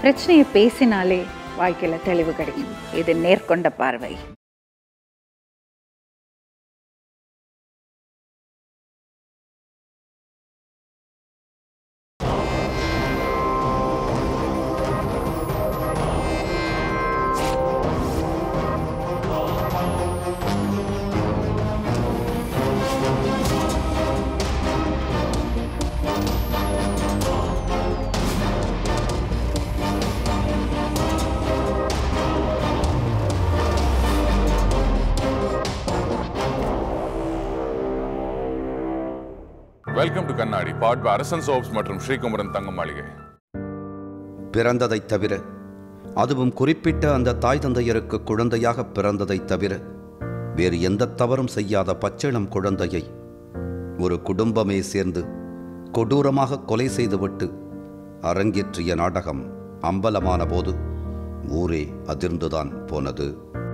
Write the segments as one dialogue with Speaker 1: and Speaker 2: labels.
Speaker 1: பிரச்சனையை பேசினாலே வாழ்க்கையில் தெளிவு கிடைக்கும் இது நேர்கொண்ட பார்வை
Speaker 2: வெல்கம் டு கண்ணாடி பாட் அரசன் சோப்ஸ் மற்றும் ஸ்ரீகுமரன் தங்க மாளிகை
Speaker 3: பிறந்ததைத் தவிர அதுவும் குறிப்பிட்ட அந்த தாய் தந்தையருக்கு குழந்தையாக பிறந்ததைத் தவிர வேறு எந்த தவறும் செய்யாத பச்சிளம் குழந்தையை ஒரு குடும்பமே சேர்ந்து கொடூரமாக கொலை செய்துவிட்டு அரங்கேற்றிய நாடகம் அம்பலமான போது ஊரே அதிர்ந்துதான் போனது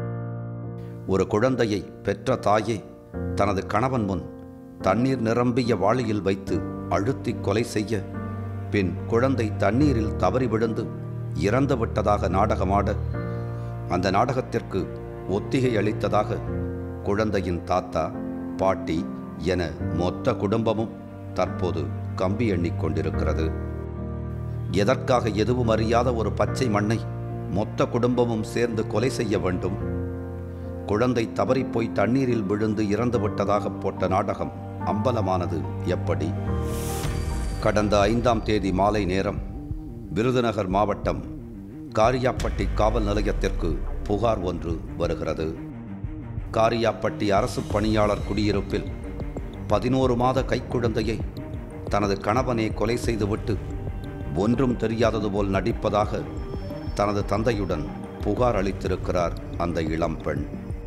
Speaker 3: ஒரு குழந்தையை பெற்ற தாயே தனது கணவன் முன் தண்ணீர் நிரம்பிய வாளியில் வைத்து அழுத்தி கொலை செய்ய பின் குழந்தை தண்ணீரில் தவறி விழுந்து இறந்து விட்டதாக நாடகமாட அந்த நாடகத்திற்கு ஒத்திகை அளித்ததாக குழந்தையின் தாத்தா பாட்டி என மொத்த குடும்பமும் தற்போது கம்பி எண்ணிக் கொண்டிருக்கிறது எதற்காக எதுவும் அறியாத ஒரு பச்சை மண்ணை மொத்த குடும்பமும் சேர்ந்து கொலை செய்ய வேண்டும் குழந்தை தவறிப்போய் தண்ணீரில் விழுந்து இறந்து விட்டதாக போட்ட நாடகம் அம்பலமானது எப்படி கடந்த ஐந்தாம் தேதி மாலை நேரம் விருதுநகர் மாவட்டம் காரியாப்பட்டி காவல் நிலையத்திற்கு புகார் ஒன்று வருகிறது காரியாப்பட்டி அரசு பணியாளர் குடியிருப்பில் பதினோரு மாத கைக்குழந்தையை தனது கணவனே கொலை செய்துவிட்டு ஒன்றும் தெரியாதது போல் நடிப்பதாக தனது தந்தையுடன் புகார் அளித்திருக்கிறார் அந்த இளம்பெண்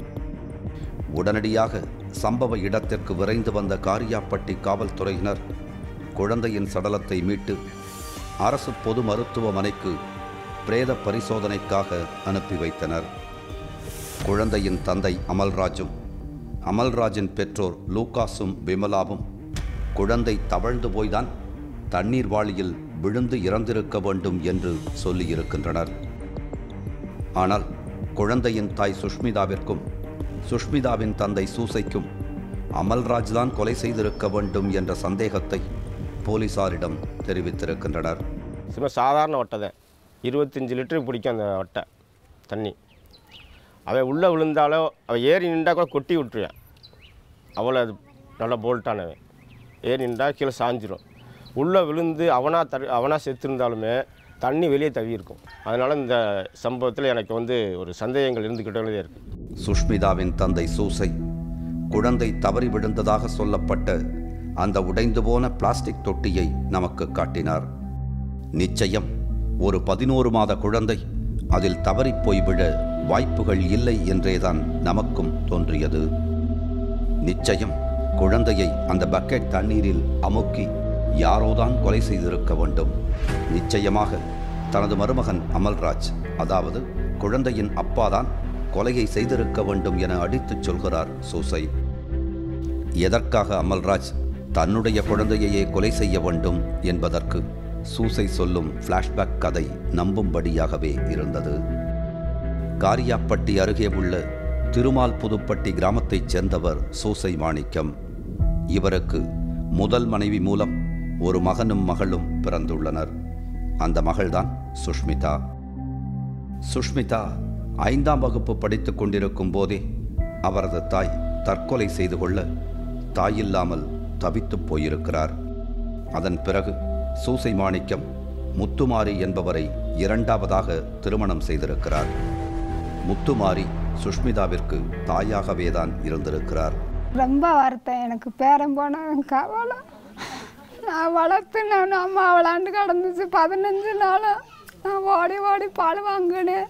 Speaker 3: உடனடியாக சம்பவ இடத்திற்கு விரைந்து வந்த காரியாப்பட்டி காவல்துறையினர் குழந்தையின் சடலத்தை மீட்டு அரசு பொது மருத்துவமனைக்கு பிரேத பரிசோதனைக்காக அனுப்பி வைத்தனர் குழந்தையின் தந்தை அமல்ராஜும் அமல்ராஜின் பெற்றோர் லூகாஸும் விமலாவும் குழந்தை தவழ்ந்து போய்தான் தண்ணீர் வாளியில் விழுந்து இறந்திருக்க வேண்டும் என்று சொல்லியிருக்கின்றனர் ஆனால் குழந்தையின் தாய் சுஷ்மிதாவிற்கும் சுஷ்மிதாவின் தந்தை சூசைக்கும் அமல்ராஜ் தான் கொலை செய்திருக்க வேண்டும் என்ற சந்தேகத்தை போலீசாரிடம் தெரிவித்திருக்கின்றனர்
Speaker 4: சும்மா சாதாரண ஒட்டை தான் இருபத்தஞ்சி லிட்டருக்கு பிடிக்கும் அந்த ஒட்டை தண்ணி அவன் உள்ளே விழுந்தாலோ அவன் ஏறி நின்றா கூட கொட்டி விட்டுருவேன் அவ்வளோ அது நல்லா போல்ட்டானவன் ஏறி நின்றா கீழே சாஞ்சிரும் உள்ளே விழுந்து அவனா தரு அவனா செத்துருந்தாலுமே தண்ணி வெளியே தவி இருக்கும் அதனால் இந்த சம்பவத்தில் எனக்கு வந்து ஒரு சந்தேகங்கள் இருந்துக்கிட்டே இருக்குது
Speaker 3: சுஷ்மிதாவின் தந்தை சூசை குழந்தை தவறி விழுந்ததாக சொல்லப்பட்ட அந்த உடைந்து போன பிளாஸ்டிக் தொட்டியை நமக்கு காட்டினார் நிச்சயம் ஒரு பதினோரு மாத குழந்தை அதில் தவறிப் போய் விழ வாய்ப்புகள் இல்லை என்றேதான் நமக்கும் தோன்றியது நிச்சயம் குழந்தையை அந்த பக்கெட் தண்ணீரில் அமுக்கி யாரோதான் கொலை செய்திருக்க வேண்டும் நிச்சயமாக தனது மருமகன் அமல்ராஜ் அதாவது குழந்தையின் அப்பாதான் கொலையை செய்திருக்க வேண்டும் என அடித்துச் சொல்கிறார் சூசை எதற்காக அமல்ராஜ் தன்னுடைய குழந்தையையே கொலை செய்ய வேண்டும் என்பதற்கு சூசை சொல்லும் ஃப்ளாஷ்பேக் கதை நம்பும்படியாகவே இருந்தது காரியாப்பட்டி அருகே உள்ள திருமால் புதுப்பட்டி கிராமத்தைச் சேர்ந்தவர் சூசை மாணிக்கம் இவருக்கு முதல் மனைவி மூலம் ஒரு மகனும் மகளும் பிறந்துள்ளனர் அந்த மகள்தான் சுஷ்மிதா சுஷ்மிதா ஐந்தாம் வகுப்பு படித்துக் கொண்டிருக்கும் போதே அவரது தாய் தற்கொலை செய்து கொள்ள தாயில்லாமல் தவித்துப் போயிருக்கிறார் அதன் பிறகு சூசை மாணிக்கம் முத்துமாரி என்பவரை இரண்டாவதாக திருமணம் செய்திருக்கிறார் முத்துமாரி சுஷ்மிதாவிற்கு தாயாகவேதான் இருந்திருக்கிறார்
Speaker 5: ரொம்ப வருத்தம் எனக்கு பேரன் போன கவலை நான் வளர்த்து நான் அம்மா விளாண்டு கிடந்துச்சு பதினஞ்சு நாளும் நான் ஓடி ஓடி பால் வாங்கினேன்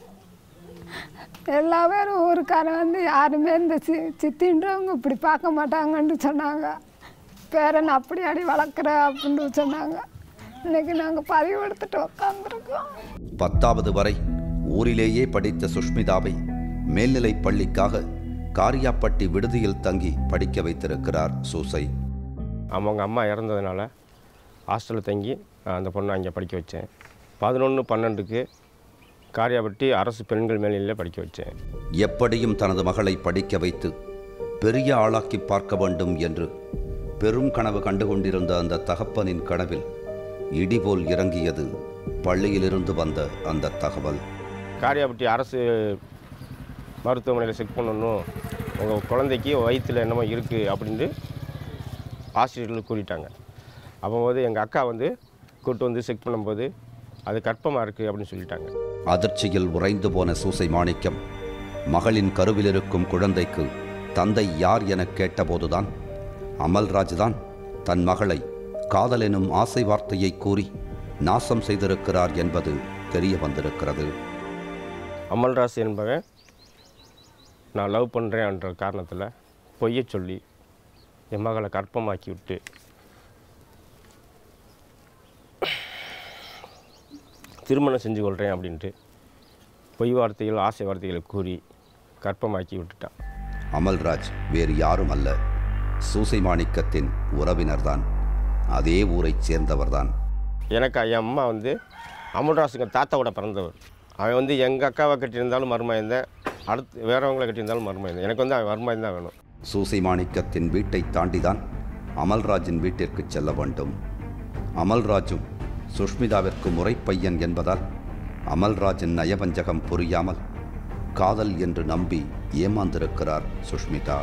Speaker 5: எல்லா பேரும் ஊருக்காரன் வந்து யாருமே இந்த சி சித்தின்றவங்க இப்படி பார்க்க மாட்டாங்கன்னு சொன்னாங்க பேரன் அப்படி அடி வளர்க்குற அப்படின்னு சொன்னாங்க இன்னைக்கு நாங்கள் பதிவு எடுத்துட்டு உக்காந்துருக்கோம்
Speaker 3: பத்தாவது வரை ஊரிலேயே படித்த சுஷ்மிதாவை மேல்நிலைப் பள்ளிக்காக காரியாப்பட்டி விடுதியில் தங்கி படிக்க வைத்திருக்கிறார் சூசை
Speaker 4: அவங்க அம்மா இறந்ததுனால ஹாஸ்டலில் தங்கி நான் அந்த பொண்ணை அங்கே படிக்க வச்சேன் பதினொன்று பன்னெண்டுக்கு காரியாபட்டி அரசு பெண்கள் மேல்நிலையில் படிக்க வச்சேன்
Speaker 3: எப்படியும் தனது மகளை படிக்க வைத்து பெரிய ஆளாக்கி பார்க்க வேண்டும் என்று பெரும் கனவு கண்டுகொண்டிருந்த அந்த தகப்பனின் கனவில் இடிபோல் இறங்கியது பள்ளியிலிருந்து வந்த அந்த தகவல்
Speaker 4: காரியாபட்டி அரசு மருத்துவமனையில் செக் பண்ணணும் உங்கள் குழந்தைக்கு வயிற்றில் என்னமோ இருக்குது அப்படின்ட்டு ஆசிரியர்கள் கூறிட்டாங்க அப்போது எங்கள் அக்கா வந்து கூட்டு வந்து செக் பண்ணும்போது அது கற்பமாக இருக்குது அப்படின்னு சொல்லிட்டாங்க
Speaker 3: அதிர்ச்சியில் உறைந்து போன சூசை மாணிக்கம் மகளின் கருவில் இருக்கும் குழந்தைக்கு தந்தை யார் எனக் கேட்டபோதுதான் அமல்ராஜ் தான் தன் மகளை காதல் எனும் ஆசை வார்த்தையை கூறி நாசம் செய்திருக்கிறார் என்பது தெரிய வந்திருக்கிறது
Speaker 4: அமல்ராஜ் என்பவன் நான் லவ் பண்ணுறேன்ற காரணத்தில் பொய்யை சொல்லி என் மகளை கற்பமாக்கி விட்டு திருமணம் செஞ்சு கொள்கிறேன் அப்படின்ட்டு பொய் வார்த்தைகள் ஆசை வார்த்தைகளை கூறி கற்பமாக்கி விட்டுட்டான்
Speaker 3: அமல்ராஜ் வேறு யாரும் அல்ல சூசை மாணிக்கத்தின் உறவினர்தான் அதே ஊரைச் சேர்ந்தவர்தான்
Speaker 4: எனக்கு என் அம்மா வந்து அமல்ராஜுங்க தாத்தாவோட பிறந்தவர் அவன் வந்து எங்கள் அக்காவை கட்டியிருந்தாலும் மருமகந்தேன் அடுத்து வேறவங்களை கட்டியிருந்தாலும் மருமகந்தேன் எனக்கு வந்து அவன் மருமகன் தான் வேணும்
Speaker 3: சூசை மாணிக்கத்தின் வீட்டை தாண்டிதான் அமல்ராஜின் வீட்டிற்கு செல்ல வேண்டும் அமல்ராஜும் சுஷ்மிதாவிற்கு முறைப்பையன் என்பதால் அமல்ராஜின் நயவஞ்சகம் புரியாமல் காதல் என்று நம்பி ஏமாந்திருக்கிறார் சுஷ்மிதா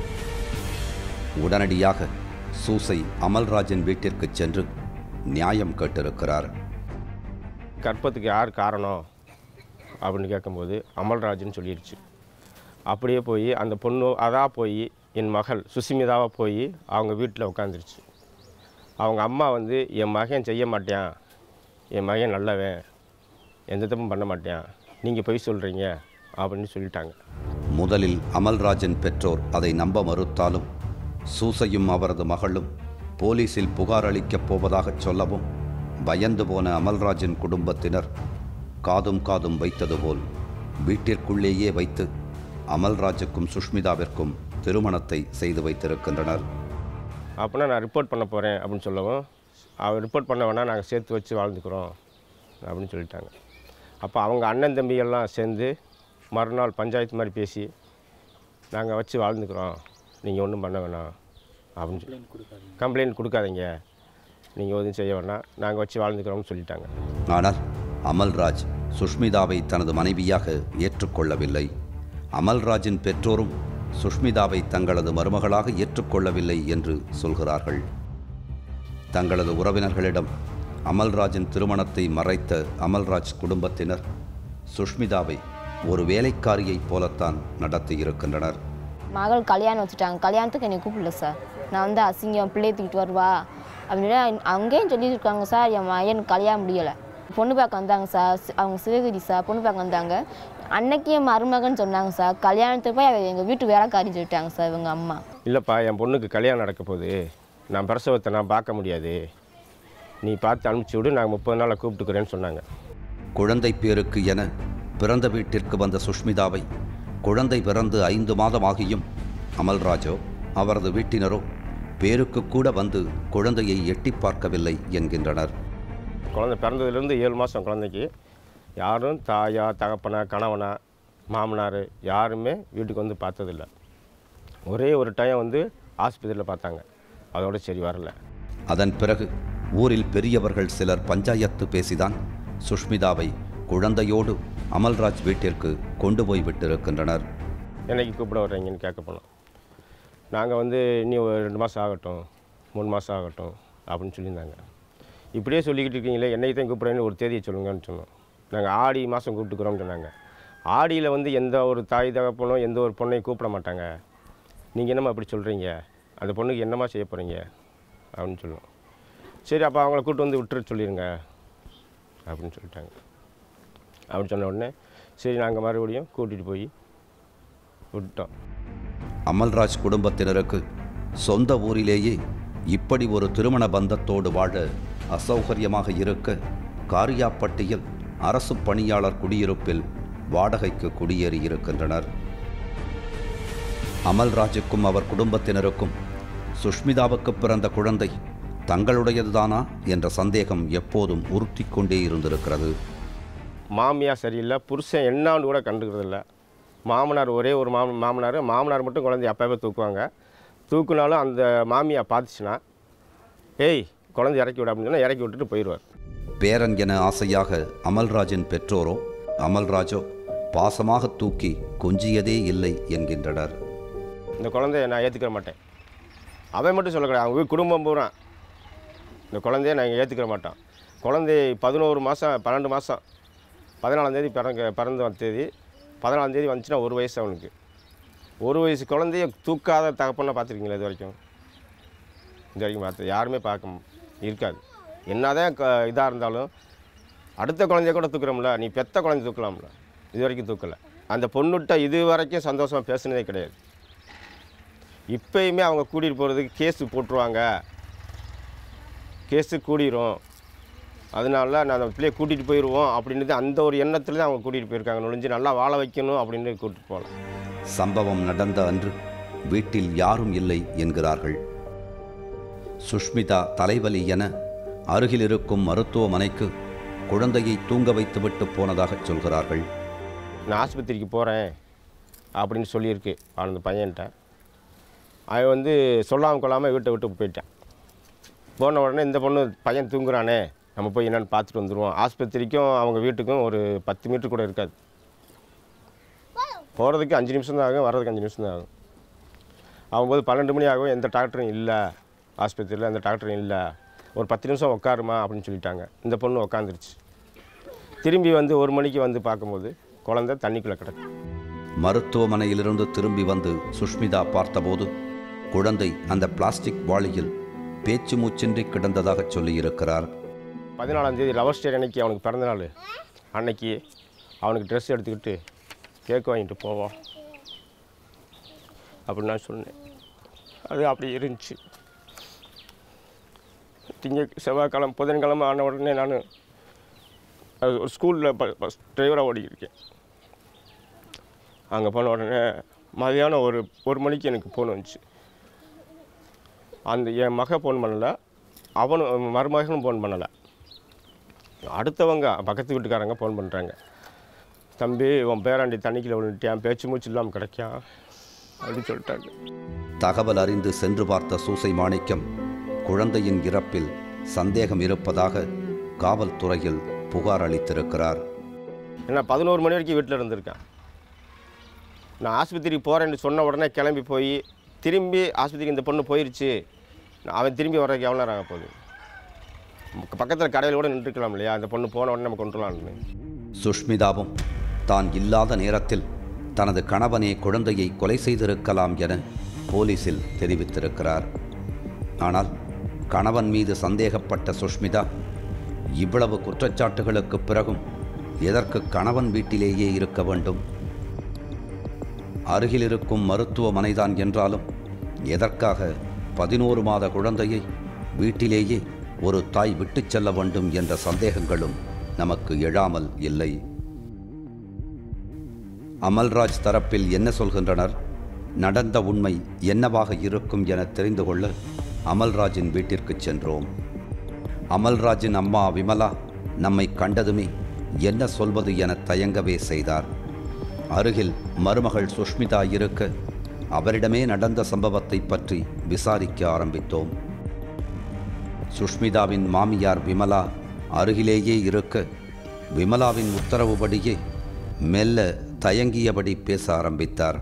Speaker 3: உடனடியாக சூசை அமல்ராஜின் வீட்டிற்கு சென்று நியாயம் கேட்டிருக்கிறார்
Speaker 4: கற்பத்துக்கு யார் காரணம் அப்படின்னு கேட்கும்போது அமல்ராஜ்னு சொல்லிடுச்சு அப்படியே போய் அந்த பொண்ணு அதாக போய் என் மகள் சுசிமிதாவாக போய் அவங்க வீட்டில் உட்காந்துருச்சு அவங்க அம்மா வந்து என் மகன் செய்ய மாட்டேன் என் மகன் நல்லவன் எந்த தப்பும் பண்ண மாட்டேன் நீங்கள் பொய் சொல்கிறீங்க அப்படின்னு சொல்லிட்டாங்க
Speaker 3: முதலில் அமல்ராஜின் பெற்றோர் அதை நம்ப மறுத்தாலும் சூசையும் அவரது மகளும் போலீசில் புகார் அளிக்கப் போவதாகச் சொல்லவும் பயந்து போன அமல்ராஜின் குடும்பத்தினர் காதும் காதும் வைத்தது போல் வீட்டிற்குள்ளேயே வைத்து அமல்ராஜுக்கும் சுஷ்மிதாவிற்கும் திருமணத்தை செய்து வைத்திருக்கின்றனர்
Speaker 4: அப்படின்னா நான் ரிப்போர்ட் பண்ண போகிறேன் அப்படின்னு சொல்லவும் அவர் ரிப்போர்ட் பண்ண வேணால் நாங்கள் சேர்த்து வச்சு வாழ்ந்துக்கிறோம் அப்படின்னு சொல்லிட்டாங்க அப்போ அவங்க அண்ணன் தம்பிகள்லாம் சேர்ந்து மறுநாள் பஞ்சாயத்து மாதிரி பேசி நாங்கள் வச்சு வாழ்ந்துக்கிறோம் நீங்கள் ஒன்றும் பண்ண வேணாம் அப்படின்னு சொல்லி கம்ப்ளைண்ட் கொடுக்காதீங்க நீங்கள் எதுவும் செய்ய வேணாம் நாங்கள் வச்சு வாழ்ந்துக்கிறோம்னு சொல்லிட்டாங்க
Speaker 3: ஆனால் அமல்ராஜ் சுஷ்மிதாவை தனது மனைவியாக ஏற்றுக்கொள்ளவில்லை அமல்ராஜின் பெற்றோரும் சுஷ்மிதாவை தங்களது மருமகளாக ஏற்றுக்கொள்ளவில்லை என்று சொல்கிறார்கள் தங்களது உறவினர்களிடம் அமல்ராஜின் திருமணத்தை மறைத்த அமல்ராஜ் குடும்பத்தினர் சுஷ்மிதாவை ஒரு வேலைக்காரியைப் போலத்தான் நடத்தியிருக்கின்றனர்
Speaker 6: மகள் கல்யாணம் வச்சுட்டாங்க கல்யாணத்துக்கு என்னை கூப்பிடல சார் நான் வந்து அசிங்கம் பிள்ளையை தூக்கிட்டு வருவா அப்படின்னு அங்கேயும் சொல்லியிருக்காங்க சார் என் மகன் கல்யாணம் முடியலை பொண்ணு பார்க்க வந்தாங்க சார் சி- அவங்க சிவகிரி சார் பொண்ணு பார்க்க வந்தாங்க அன்னைக்கு என் மருமகன் சொன்னாங்க சார் கல்யாணத்துக்கு போய் அவ எங்கள் வீட்டு வேலைக்காரின்னு சொல்லிட்டாங்க சார் இவங்க அம்மா
Speaker 4: இல்லைப்பா என் பொண்ணுக்கு கல்யாணம் நடக்க போகுது நான் பிரசவத்தை நான் பார்க்க முடியாது நீ பார்த்து அனுப்பிச்சி விடு நாங்கள் முப்பது நாளில் கூப்பிட்டுக்கிறேன்னு சொன்னாங்க
Speaker 3: குழந்தை பேருக்கு என பிறந்த வீட்டிற்கு வந்த சுஷ்மிதாவை குழந்தை பிறந்து ஐந்து மாதமாகியும் அமல்ராஜோ அவரது வீட்டினரோ பேருக்கு கூட வந்து குழந்தையை எட்டிப் பார்க்கவில்லை என்கின்றனர்
Speaker 4: குழந்தை பிறந்ததுலேருந்து ஏழு மாதம் குழந்தைக்கு யாரும் தாயா தகப்பனா கணவனா மாமனார் யாருமே வீட்டுக்கு வந்து பார்த்ததில்ல ஒரே ஒரு டைம் வந்து ஆஸ்பத்திரியில் பார்த்தாங்க அதோட சரி வரல
Speaker 3: அதன் பிறகு ஊரில் பெரியவர்கள் சிலர் பஞ்சாயத்து பேசிதான் சுஷ்மிதாவை குழந்தையோடு அமல்ராஜ் வீட்டிற்கு கொண்டு போய் விட்டிருக்கின்றனர்
Speaker 4: என்னைக்கு கூப்பிட வர்றீங்கன்னு கேட்க போனோம் நாங்கள் வந்து இனி ஒரு ரெண்டு மாதம் ஆகட்டும் மூணு மாதம் ஆகட்டும் அப்படின்னு சொல்லியிருந்தாங்க இப்படியே சொல்லிக்கிட்டு இருக்கீங்களே என்னைக்கு தான் கூப்பிட்றேன்னு ஒரு தேதியை சொல்லுங்கன்னு சொன்னோம் நாங்கள் ஆடி மாதம் கூப்பிட்டுக்கிறோம்னு சொன்னாங்க ஆடியில் வந்து எந்த ஒரு தாய் தகப்பனோ எந்த ஒரு பொண்ணையும் கூப்பிட மாட்டாங்க நீங்கள் என்னம்மா அப்படி சொல்கிறீங்க அந்த பொண்ணுக்கு என்னம்மா செய்ய போகிறீங்க அப்படின்னு சொல்லுவோம் சரி அப்போ அவங்கள கூப்பிட்டு வந்து விட்டுற சொல்லிடுங்க அப்படின்னு சொல்லிட்டாங்க அப்படின்னு சொன்ன உடனே சரி நாங்கள் மறுபடியும் கூட்டிகிட்டு போய் விட்டோம்
Speaker 3: அமல்ராஜ் குடும்பத்தினருக்கு சொந்த ஊரிலேயே இப்படி ஒரு திருமண பந்தத்தோடு வாழ அசௌகரியமாக இருக்க காரியாப்பட்டியில் அரசு பணியாளர் குடியிருப்பில் வாடகைக்கு குடியேறி இருக்கின்றனர் அமல்ராஜுக்கும் அவர் குடும்பத்தினருக்கும் சுஷ்மிதாவுக்கு பிறந்த குழந்தை தங்களுடையதுதானா என்ற சந்தேகம் எப்போதும் உறுத்திக் கொண்டே இருந்திருக்கிறது
Speaker 4: மாமியார் சரியில்லை புருஷன் என்னான்னு கூட கண்டுக்கிறது இல்லை மாமனார் ஒரே ஒரு மாம மாமனார் மாமனார் மட்டும் குழந்தைய அப்பவே தூக்குவாங்க தூக்குனாலும் அந்த மாமியார் பார்த்துச்சுன்னா ஏய் குழந்தை இறக்கி விட அப்படின்னு சொன்னா இறக்கி விட்டுட்டு போயிடுவார்
Speaker 3: பேரன் என ஆசையாக அமல்ராஜின் பெற்றோரோ அமல்ராஜோ பாசமாக தூக்கி கொஞ்சியதே இல்லை என்கின்றனர்
Speaker 4: இந்த குழந்தைய நான் ஏற்றுக்கிற மாட்டேன் அவன் மட்டும் சொல்லக்கூடாது அவங்க வீட்டு குடும்பம் பூரா இந்த குழந்தைய நாங்கள் ஏற்றுக்கிற மாட்டோம் குழந்தை பதினோரு மாதம் பன்னெண்டு மாதம் பதினாலாந்தேதி பிறங்க பிறந்த தேதி பதினாலாந்தேதி வந்துச்சுன்னா ஒரு வயசு அவனுக்கு ஒரு வயசு குழந்தைய தூக்காத தகப்பனை பார்த்துருக்கீங்களா இது வரைக்கும் இது வரைக்கும் பார்த்து யாருமே பார்க்க மு- இருக்காது என்னதான் க இதாக இருந்தாலும் அடுத்த குழந்தைய கூட தூக்குறோம்ல நீ பெத்த குழந்தை தூக்கலாம்ல இது வரைக்கும் தூக்கலை அந்த பொண்ணுகிட்ட இது வரைக்கும் சந்தோஷமாக பேசுனதே கிடையாது இப்பயுமே அவங்க கூட்டிகிட்டு போகிறதுக்கு கேஸு போட்டுருவாங்க கேஸு கூடிரும் அதனால நான் அந்த பிள்ளையை கூட்டிகிட்டு போயிடுவோம் அப்படின்றது அந்த ஒரு எண்ணத்தில் தான் அவங்க கூட்டிகிட்டு போயிருக்காங்க நுழைஞ்சு நல்லா வாழ வைக்கணும் அப்படின்னு கூட்டிகிட்டு போகலாம்
Speaker 3: சம்பவம் நடந்த அன்று வீட்டில் யாரும் இல்லை என்கிறார்கள் சுஷ்மிதா தலைவலி என அருகில் இருக்கும் மருத்துவமனைக்கு குழந்தையை தூங்க வைத்துவிட்டு போனதாகச் சொல்கிறார்கள்
Speaker 4: நான் ஆஸ்பத்திரிக்கு போகிறேன் அப்படின்னு சொல்லியிருக்கு அந்த பையன்கிட்ட அவன் வந்து சொல்லாமல் கொள்ளாமல் வீட்டை விட்டு போயிட்டான் போன உடனே இந்த பொண்ணு பையன் தூங்குறானே நம்ம போய் என்னென்னு பார்த்துட்டு வந்துடுவோம் ஆஸ்பத்திரிக்கும் அவங்க வீட்டுக்கும் ஒரு பத்து மீட்டர் கூட இருக்காது போகிறதுக்கு அஞ்சு நிமிஷம் தான் ஆகும் வர்றதுக்கு அஞ்சு நிமிஷம் தான் ஆகும் ஆகும்போது பன்னெண்டு மணி ஆகும் எந்த டாக்டரும் இல்லை ஆஸ்பத்திரியில் எந்த டாக்டரும் இல்லை ஒரு பத்து நிமிஷம் உட்காருமா அப்படின்னு சொல்லிட்டாங்க இந்த பொண்ணு உட்காந்துருச்சு திரும்பி வந்து ஒரு மணிக்கு வந்து பார்க்கும்போது குழந்தை தண்ணிக்குள்ளே கிடக்கு
Speaker 3: மருத்துவமனையிலிருந்து திரும்பி வந்து சுஷ்மிதா பார்த்தபோது குழந்தை அந்த பிளாஸ்டிக் வாளியில் பேச்சு மூச்சின்றி கிடந்ததாகச் சொல்லியிருக்கிறார்
Speaker 4: பதினாலாம் தேதி லவர்ஸ் டே அன்னைக்கு அவனுக்கு பிறந்தநாள் அன்னைக்கு அவனுக்கு ட்ரெஸ் எடுத்துக்கிட்டு கேக் வாங்கிட்டு போவோம் அப்படின்னு நான் சொன்னேன் அது அப்படி இருந்துச்சு திங்க செவ்வாய்க்கிழமை புதன்கிழமை ஆன உடனே நான் அது ஒரு ஸ்கூலில் பஸ் டிரைவராக ஓடிக்கிருக்கேன் அங்கே போன உடனே மதியானம் ஒரு ஒரு மணிக்கு எனக்கு ஃபோன் வந்துச்சு அந்த என் மக ஃபோன் பண்ணலை அவனும் மருமகனும் ஃபோன் பண்ணலை அடுத்தவங்க பக்கத்து வீட்டுக்காரங்க ஃபோன் பண்ணுறாங்க தம்பி உன் பேராண்டி தண்ணிக்குள்ள விழுந்துட்டியான் பேச்சு மூச்சு இல்லாமல் கிடைக்கான் அப்படின்னு சொல்லிட்டாங்க
Speaker 3: தகவல் அறிந்து சென்று பார்த்த சூசை மாணிக்கம் குழந்தையின் இறப்பில் சந்தேகம் இருப்பதாக காவல்துறையில் புகார் அளித்திருக்கிறார்
Speaker 4: ஏன்னா பதினோரு மணி வரைக்கும் வீட்டில் இருந்திருக்கேன் நான் ஆஸ்பத்திரிக்கு போகிறேன்னு சொன்ன உடனே கிளம்பி போய் திரும்பி ஆஸ்பத்திரிக்கு இந்த பொண்ணு போயிருச்சு நான் அவன் திரும்பி வர்றதுக்கு எவ்வளோ நேரம் ஆக போகுது பக்கத்தில் கடையில் கூட நின்றுக்கலாம் இல்லையா அந்த பொண்ணு போன உடனே நம்ம கொண்டுலாம்னு
Speaker 3: சுஷ்மிதாவும் தான் இல்லாத நேரத்தில் தனது கணவனே குழந்தையை கொலை செய்திருக்கலாம் என போலீசில் தெரிவித்திருக்கிறார் ஆனால் கணவன் மீது சந்தேகப்பட்ட சுஷ்மிதா இவ்வளவு குற்றச்சாட்டுகளுக்கு பிறகும் எதற்கு கணவன் வீட்டிலேயே இருக்க வேண்டும் அருகில் இருக்கும் மருத்துவமனைதான் என்றாலும் எதற்காக பதினோரு மாத குழந்தையை வீட்டிலேயே ஒரு தாய் விட்டுச் செல்ல வேண்டும் என்ற சந்தேகங்களும் நமக்கு எழாமல் இல்லை அமல்ராஜ் தரப்பில் என்ன சொல்கின்றனர் நடந்த உண்மை என்னவாக இருக்கும் என தெரிந்து கொள்ள அமல்ராஜின் வீட்டிற்கு சென்றோம் அமல்ராஜின் அம்மா விமலா நம்மை கண்டதுமே என்ன சொல்வது என தயங்கவே செய்தார் அருகில் மருமகள் சுஷ்மிதா இருக்க அவரிடமே நடந்த சம்பவத்தை பற்றி விசாரிக்க ஆரம்பித்தோம் சுஷ்மிதாவின் மாமியார் விமலா அருகிலேயே இருக்க விமலாவின் உத்தரவுபடியே மெல்ல தயங்கியபடி பேச ஆரம்பித்தார்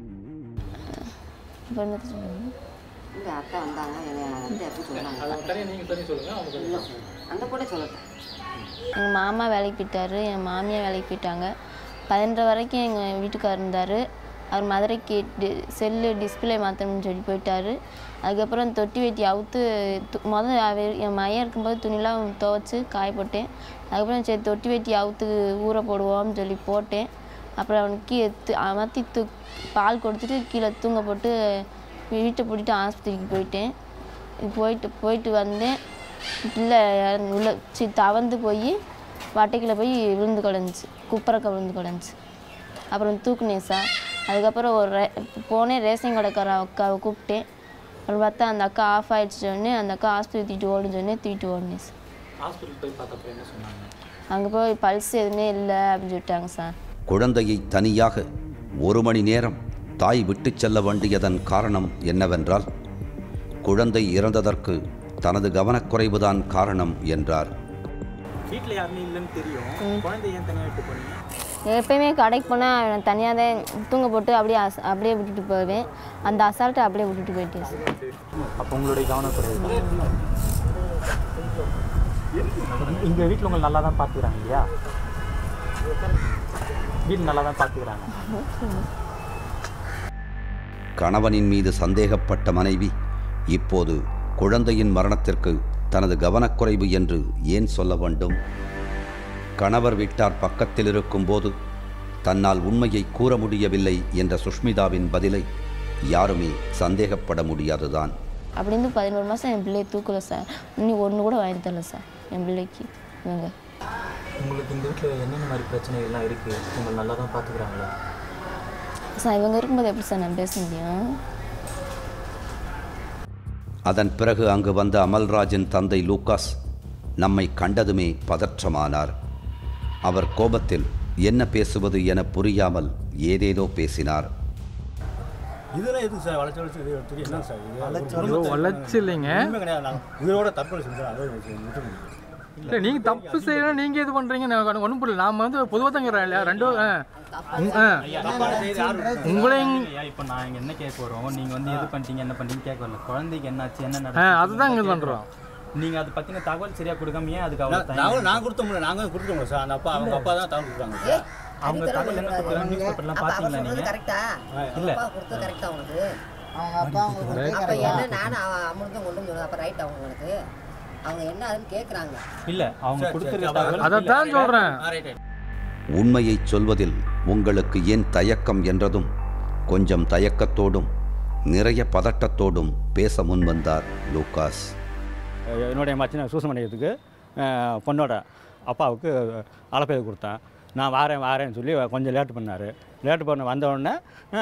Speaker 6: இப்போ என்ன சொல்லுங்க
Speaker 7: இந்த அத்தை வந்தாங்க என்னை வந்து எப்படி சொன்னாங்க அந்த கூட சொல்லட்டும்
Speaker 6: எங்கள் மாமா வேலைக்கு போயிட்டாரு என் மாமியார் வேலைக்கு போயிட்டாங்க பதினொன்றரை வரைக்கும் எங்கள் வீட்டுக்கார் இருந்தார் அவர் மதுரைக்கு டி செல்லு டிஸ்பிளே மாற்றணும்னு சொல்லி போயிட்டாரு அதுக்கப்புறம் தொட்டி வெட்டி அவுத்து து- முதல் அவர் என் மையம் இருக்கும்போது துணிலாம் துவைச்சி காய போட்டேன் அதுக்கப்புறம் சரி தொட்டி வெட்டி அவுத்து ஊற போடுவோம்னு சொல்லி போட்டேன் அப்புறம் அவனுக்கு கீ து- அமர்த்தி தூ பால் கொடுத்துட்டு கீழே தூங்க போட்டு வீட்டை பூட்டிட்டு ஆஸ்பத்திரிக்கு போயிட்டேன் போயிட்டு போயிட்டு வந்தேன் பிள்ளை இறந்து உள்ள சி தவந்து போய் வட்டைக்குள்ள போய் விழுந்து கிடந்துச்சு குப்பரக்க விழுந்து கிடந்துச்சு அப்புறம் தூக்குனேன் சார் அதுக்கப்புறம் ஒரு ரே போனேன் ரேஷன் கடைக்கார அக்காவை கூப்பிட்டேன் அப்புறம் பார்த்தா அந்த அக்கா ஆஃப் ஆயிடுச்சு உடனே அந்த அக்கா ஆஸ்பத்திரி தூக்கிட்டு ஓடுன்னு சொன்னே தூக்கிட்டு ஓடுனேன் சார்
Speaker 8: ஹாஸ்பிட்டல் போய் பார்த்தப்ப என்ன சொன்னாங்க
Speaker 6: அங்கே போய் பல்ஸ் எதுவுமே இல்லை அப்படின்னு சொல்லிட்டாங்க சார்
Speaker 3: குழந்தையை தனியாக ஒரு மணி நேரம் தாய் விட்டுச் செல்ல வேண்டியதன் காரணம் என்னவென்றால் குழந்தை இறந்ததற்கு தனது கவனக்குறைவுதான் காரணம் என்றார்
Speaker 8: வீட்டில் யாருமே இல்லைன்னு தெரியும் குழந்தை ஏன் தனியாக விட்டு போனீங்க
Speaker 6: எப்பயுமே கடைக்கு போனால் அவனை தனியாக தான் தூங்க போட்டு அப்படியே அஸ் அப்படியே விட்டுட்டு போவேன் அந்த அசால்ட்டை அப்படியே விட்டுட்டு போயிட்டேன் சார்
Speaker 8: அப்போ உங்களுடைய கவனக்குறைவு இங்கே வீட்டில் உங்களை நல்லா தான் பார்த்துக்கிறாங்க இல்லையா வீட்டில் நல்லா தான் பார்த்துக்கிறாங்க
Speaker 3: கணவனின் மீது சந்தேகப்பட்ட மனைவி இப்போது குழந்தையின் மரணத்திற்கு தனது கவனக்குறைவு என்று ஏன் சொல்ல வேண்டும் கணவர் வீட்டார் பக்கத்தில் இருக்கும்போது தன்னால் உண்மையை கூற முடியவில்லை என்ற சுஷ்மிதாவின் பதிலை யாருமே சந்தேகப்பட முடியாதுதான்
Speaker 6: அப்படின்னு பதினோரு மாதம் என் பிள்ளையை தூக்கல சார் இன்னும் ஒன்று கூட வாங்கி தரல சார் என் பிள்ளைக்கு இவங்க
Speaker 8: உங்களுக்கு இந்த வீட்டில் என்னென்ன மாதிரி பிரச்சனைகள்லாம் இருக்குது உங்களை நல்லா தான் பார்த்துக்கிறாங்களா
Speaker 6: சார் இவங்க இருக்கும்போது எப்படி சார் நான் பேச முடியும்
Speaker 3: அதன் பிறகு அங்கு வந்த அமல்ராஜின் தந்தை லூகாஸ் நம்மை கண்டதுமே பதற்றமானார் அவர் கோபத்தில் என்ன பேசுவது என புரியாமல் ஏதேதோ பேசினார்
Speaker 9: இதெல்லாம் எதுக்கு சார் வளைச்சு வளைச்சு இது எடுத்துட்டு என்ன சார் இது
Speaker 10: ஐயோ, வளைச்சு இல்லைங்க.
Speaker 9: உண்மை கிடையாது நான் உயிரோட தற்கொலை செஞ்சேன் அதோட விட்டு
Speaker 10: இல்லை நீங்கள் தப்பு செய்யணும் நீங்கள் இது பண்ணுறீங்க நான் ஒன்றும் புரியல நாம் வந்து பொதுவாக தாங்கிறோம் இல்லையா ரெண்டு ஆ உங்- ஆ உங்களையும்
Speaker 8: ஐயா இப்போ நான் இங்கே என்ன கேட்க வரோம் நீங்கள் வந்து எது பண்ணிட்டீங்க என்ன பண்ணிட்டீங்க கேட்க வரல குழந்தைக்கு என்னாச்சு என்ன
Speaker 10: ஆ
Speaker 8: நடந்துச்சு
Speaker 10: அதுதான் இங்கே பண்ணுறோம்
Speaker 8: நீங்கள் அதை பற்றின தகவல் சரியாக கொடுக்காம ஏன் அதுக்கு அவ்வளோ
Speaker 9: நாங்களும் நான் கொடுத்த முடியல நாங்கள் கொடுத்துட்டோம் சார் அந்த அப்பா அவங்க அப்பா தான் தகவல் கொடுத்தாங்க சார்
Speaker 8: அவங்க தகவல் என்ன கொடுக்குறாங்க நியூஸ் பேப்பர்லாம் பார்த்தீங்களா நீங்கள்
Speaker 7: கரெக்டா
Speaker 8: இல்ல.
Speaker 7: அப்பா கொடுத்தது கரெக்டா உனக்கு அவங்க அப்பா உங்களுக்கு அப்ப என்ன நானும் அவன் அமிர்தம் கொண்டு வந்து அப்ப ரைட் அவங்களுக்கு அவங்க என்ன அதுன்னு கேக்குறாங்க
Speaker 8: இல்லை அவங்க
Speaker 9: சரி,
Speaker 8: கொடுத்துருக்க
Speaker 9: சரி,
Speaker 8: தகவல்
Speaker 10: அதைத்தான் சொல்கிறேன்
Speaker 9: ஆ ரைட் ரைட்
Speaker 3: உண்மையைச் சொல்வதில் உங்களுக்கு ஏன் தயக்கம் என்றதும் கொஞ்சம் தயக்கத்தோடும் நிறைய பதட்டத்தோடும் பேச முன்வந்தார் லூகாஸ்
Speaker 9: என்னுடைய மச்சின சூசமணியத்துக்கு பொண்ணோட அப்பாவுக்கு அலப்பேது கொடுத்தேன் நான் வாரேன் வாரேன்னு சொல்லி கொஞ்சம் லேட் பண்ணார் லேட் பண்ண வந்தவுடனே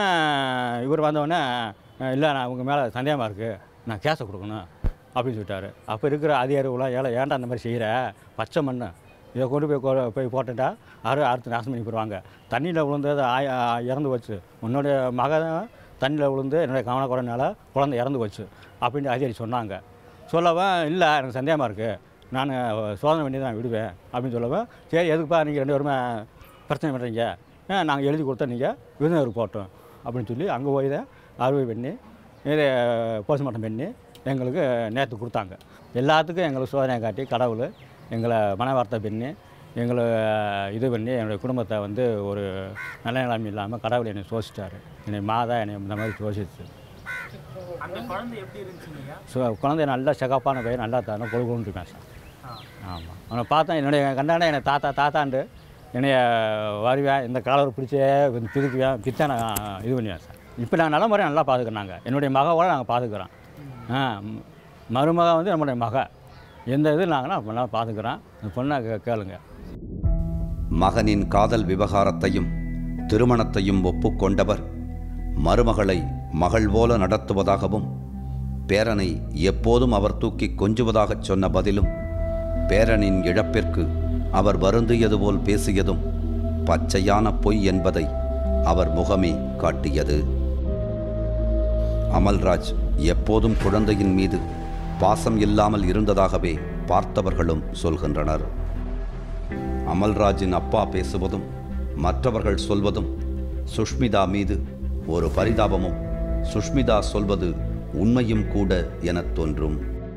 Speaker 9: இவர் வந்தவுடனே இல்லை நான் உங்கள் மேலே சந்தேகமாக இருக்குது நான் கேஸை கொடுக்கணும் அப்படின்னு சொல்லிட்டாரு அப்போ இருக்கிற அதிகாரிகளாம் ஏழை ஏன்டா அந்த மாதிரி செய்கிற பச்சை மண்ணு இதை கொண்டு போய் கொ- போய் போட்டுட்டா யாரும் அடுத்து நாசம் பண்ணி போயிடுவாங்க தண்ணியில் விழுந்தது ஆய இறந்து போச்சு உன்னுடைய மகன் தண்ணியில் விழுந்து என்னுடைய கவனக்குறைனால குழந்தை இறந்து போச்சு அப்படின்னு அதிகாரி சொன்னாங்க சொல்லவும் இல்லை எனக்கு சந்தேகமாக இருக்குது நான் சோதனை பண்ணி தான் விடுவேன் அப்படின்னு சொல்லவும் சரி எதுக்குப்பா நீங்கள் ரெண்டு பேருமே பிரச்சனை பண்ணுறீங்க நாங்கள் எழுதி கொடுத்தா நீங்கள் விருந்தினருக்கு போட்டோம் அப்படின்னு சொல்லி அங்கே போய் தான் அறுவை பண்ணி இதை போஸ்ட்மார்ட்டம் பண்ணி எங்களுக்கு நேற்று கொடுத்தாங்க எல்லாத்துக்கும் எங்களுக்கு சோதனை காட்டி கடவுள் எங்களை மனவார்த்தை பண்ணி எங்களை இது பண்ணி என்னுடைய குடும்பத்தை வந்து ஒரு நல்ல நிலைமை இல்லாமல் கடவுள் என்னை சோசிச்சார் என்னை மாதா என்னை இந்த மாதிரி சோசிச்சு
Speaker 8: அந்த குழந்தை எப்படி இருந்துச்சுங்க
Speaker 9: ஸோ குழந்தை நல்லா செகப்பான பையன் நல்லா தானே கொழுகுன்னு இருக்கான் சார் ஆமாம் அவனை பார்த்தா என்னுடைய கண்டாண்ட என்னை தாத்தா தாத்தாண்டு என்னைய வருவேன் இந்த காலர் பிடிச்சே வந்து பிதுக்குவேன் பித்தா நான் இது பண்ணுவேன் சார் இப்போ நான் நல்ல முறையாக நல்லா பார்த்துக்கிறோம் என்னுடைய மகவோட நாங்கள் பார்த்துக்கிறோம் ஆ ம், மருமக வந்து நம்முடைய மக எந்த இது நாங்கள் நல்லா பார்த்துக்கிறோம் இந்த பொண்ணை கே- கேளுங்க
Speaker 3: மகனின் காதல் விவகாரத்தையும் திருமணத்தையும் ஒப்புக்கொண்டவர் மருமகளை மகள் போல நடத்துவதாகவும் பேரனை எப்போதும் அவர் தூக்கி கொஞ்சுவதாகச் சொன்ன பதிலும் பேரனின் இழப்பிற்கு அவர் வருந்தியது போல் பேசியதும் பச்சையான பொய் என்பதை அவர் முகமே காட்டியது அமல்ராஜ் எப்போதும் குழந்தையின் மீது பாசம் இல்லாமல் இருந்ததாகவே பார்த்தவர்களும் சொல்கின்றனர் அமல்ராஜின் அப்பா பேசுவதும் மற்றவர்கள் சொல்வதும் சுஷ்மிதா மீது ஒரு பரிதாபமும் சுஷ்மிதா சொல்வது உண்மையும் கூட எனத் தோன்றும்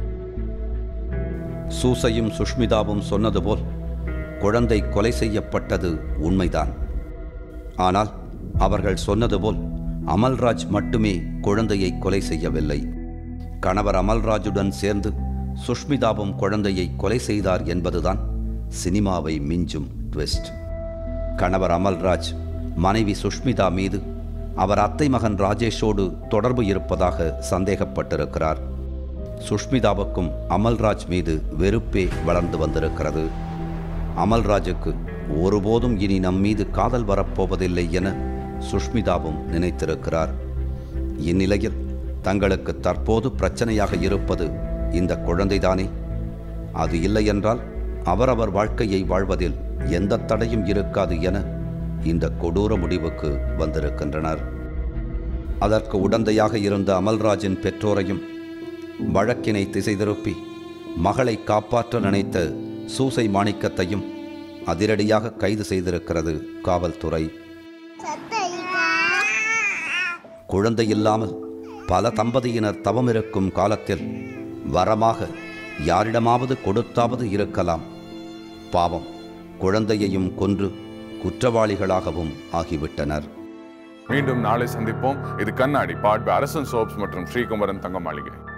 Speaker 3: சூசையும் சுஷ்மிதாவும் சொன்னது போல் குழந்தை கொலை செய்யப்பட்டது உண்மைதான் ஆனால் அவர்கள் சொன்னது போல் அமல்ராஜ் மட்டுமே குழந்தையை கொலை செய்யவில்லை கணவர் அமல்ராஜுடன் சேர்ந்து சுஷ்மிதாவும் குழந்தையை கொலை செய்தார் என்பதுதான் சினிமாவை மிஞ்சும் ட்விஸ்ட் கணவர் அமல்ராஜ் மனைவி சுஷ்மிதா மீது அவர் அத்தை மகன் ராஜேஷோடு தொடர்பு இருப்பதாக சந்தேகப்பட்டிருக்கிறார் சுஷ்மிதாவுக்கும் அமல்ராஜ் மீது வெறுப்பே வளர்ந்து வந்திருக்கிறது அமல்ராஜுக்கு ஒருபோதும் இனி நம் மீது காதல் வரப்போவதில்லை என சுஷ்மிதாவும் நினைத்திருக்கிறார் இந்நிலையில் தங்களுக்கு தற்போது பிரச்சனையாக இருப்பது இந்த குழந்தைதானே அது இல்லை என்றால் அவரவர் வாழ்க்கையை வாழ்வதில் எந்த தடையும் இருக்காது என இந்த கொடூர முடிவுக்கு வந்திருக்கின்றனர் அதற்கு உடந்தையாக இருந்த அமல்ராஜின் பெற்றோரையும் வழக்கினை திசை திருப்பி மகளை காப்பாற்ற நினைத்த சூசை மாணிக்கத்தையும் அதிரடியாக கைது செய்திருக்கிறது காவல்துறை குழந்தை இல்லாமல் பல தம்பதியினர் தவமிருக்கும் காலத்தில் வரமாக யாரிடமாவது கொடுத்தாவது இருக்கலாம் பாவம் குழந்தையையும் கொன்று குற்றவாளிகளாகவும் ஆகிவிட்டனர்
Speaker 2: மீண்டும் நாளை சந்திப்போம் இது கண்ணாடி பாட்ப அரசன் சோப்ஸ் மற்றும் ஸ்ரீகுமரன் தங்க மாளிகை